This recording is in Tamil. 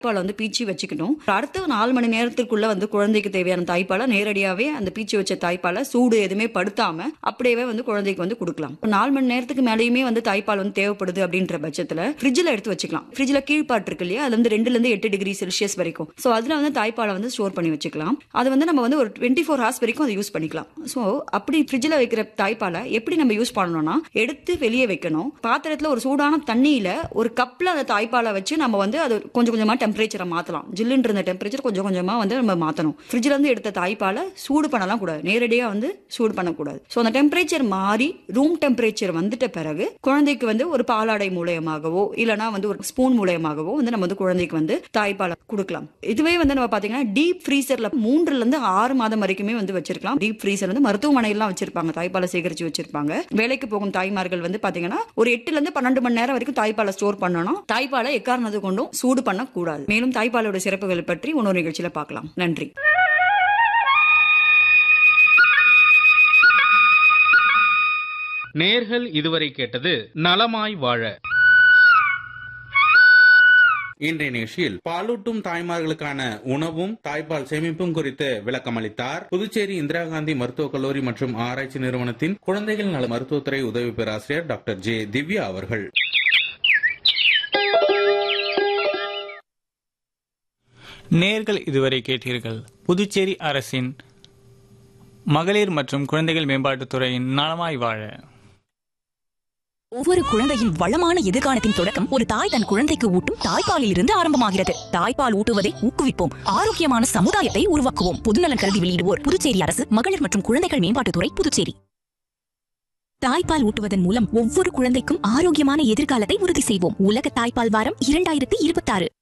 தாய்ப்பாலை வந்து பீச்சி வச்சுக்கணும் அடுத்த நாலு மணி நேரத்திற்குள்ள வந்து குழந்தைக்கு தேவையான தாய்ப்பாலை நேரடியாவே அந்த பீச்சி வச்ச தாய்ப்பாலை சூடு எதுவுமே படுத்தாம அப்படியே வந்து குழந்தைக்கு வந்து கொடுக்கலாம் ஒரு நாலு மணி நேரத்துக்கு மேலேயுமே வந்து தாய்ப்பால் வந்து தேவைப்படுது அப்படின்ற பட்சத்துல ஃப்ரிட்ஜில் எடுத்து வச்சுக்கலாம் ஃப்ரிட்ஜில் கீழ்பாட்டு இருக்கு இல்லையா அது வந்து ரெண்டுல இருந்து எட்டு டிகிரி செல்சியஸ் வரைக்கும் ஸோ அதுல வந்து தாய்ப்பாலை வந்து ஸ்டோர் பண்ணி வச்சுக்கலாம் அது வந்து நம்ம வந்து ஒரு டுவெண்ட்டி ஃபோர் ஹவர்ஸ் வரைக்கும் அதை யூஸ் பண்ணிக்கலாம் ஸோ அப்படி ஃப்ரிட்ஜில் வைக்கிற தாய்ப்பாலை எப்படி நம்ம யூஸ் பண்ணணும்னா எடுத்து வெளியே வைக்கணும் பாத்திரத்தில் ஒரு சூடான தண்ணியில ஒரு கப்ல அந்த தாய்ப்பாலை வச்சு நம்ம வந்து அது கொஞ்சம் கொஞ்சமா டெம்பரேச்சரை மாத்தலாம் ஜில்லுன்ற இருந்த டெம்பரேச்சர் கொஞ்சம் கொஞ்சமா வந்து நம்ம மாத்தணும் ஃப்ரிட்ஜ்ல இருந்து எடுத்த தாய்ப்பாலை சூடு பண்ணலாம் கூடாது நேரடியா வந்து சூடு பண்ணக்கூடாது ஸோ அந்த டெம்பரேச்சர் மாறி ரூம் டெம்பரேச்சர் வந்துட்ட பிறகு குழந்தைக்கு வந்து ஒரு பாலாடை மூலயமாகவோ இல்லனா வந்து ஒரு ஸ்பூன் மூலயமாகவோ வந்து நம்ம வந்து குழந்தைக்கு வந்து தாய்ப்பாலை கொடுக்கலாம் இதுவே வந்து நம்ம பாத்தீங்கன்னா டீப் ஃப்ரீசர்ல மூன்றுல இருந்து ஆறு மாதம் வரைக்குமே வந்து வச்சிருக்கலாம் டீப் ஃப்ரீசர் வந்து மருத்துவமனையெல்லாம் வச்சிருப்பாங்க தாய்ப்பாலை சேகரிச்சு வச்சிருப்பாங்க வேலைக்கு போகும் தாய்மார்கள் வந்து பாத்தீங்கன்னா ஒரு எட்டுல இருந்து பன்னெண்டு மணி நேரம் வரைக்கும் தாய்ப்பாலை ஸ்டோர் பண்ணணும் தாய்ப்பாலை எக்காரணத்து கொண்டும் சூடு பண்ணக்கூடாது மேலும் தாய்ப்பாலோட சிறப்புகள் பற்றி இன்னொரு நிகழ்ச்சியில பார்க்கலாம் நன்றி நேர்கள் இதுவரை கேட்டது நலமாய் வாழ இன்றைய நிகழ்ச்சியில் பாலூட்டும் தாய்மார்களுக்கான உணவும் தாய்ப்பால் சேமிப்பும் குறித்து விளக்கம் அளித்தார் புதுச்சேரி இந்திரா காந்தி மருத்துவக் கல்லூரி மற்றும் ஆராய்ச்சி நிறுவனத்தின் குழந்தைகள் நல மருத்துவத்துறை உதவி பேராசிரியர் டாக்டர் ஜே திவ்யா அவர்கள் நேர்கள் இதுவரை கேட்டீர்கள் புதுச்சேரி அரசின் மகளிர் மற்றும் குழந்தைகள் மேம்பாட்டுத் துறையின் நலமாய் வாழ ஒவ்வொரு குழந்தையின் வளமான எதிர்காலத்தின் தொடக்கம் ஒரு தாய் தன் குழந்தைக்கு ஊட்டும் தாய்ப்பாலில் இருந்து ஆரம்பமாகிறது தாய்ப்பால் ஊட்டுவதை ஊக்குவிப்போம் ஆரோக்கியமான சமுதாயத்தை உருவாக்குவோம் பொதுநலன் கருதி வெளியிடுவோர் புதுச்சேரி அரசு மகளிர் மற்றும் குழந்தைகள் மேம்பாட்டுத்துறை புதுச்சேரி தாய்ப்பால் ஊட்டுவதன் மூலம் ஒவ்வொரு குழந்தைக்கும் ஆரோக்கியமான எதிர்காலத்தை உறுதி செய்வோம் உலக தாய்ப்பால் வாரம் இரண்டாயிரத்தி இருபத்தாறு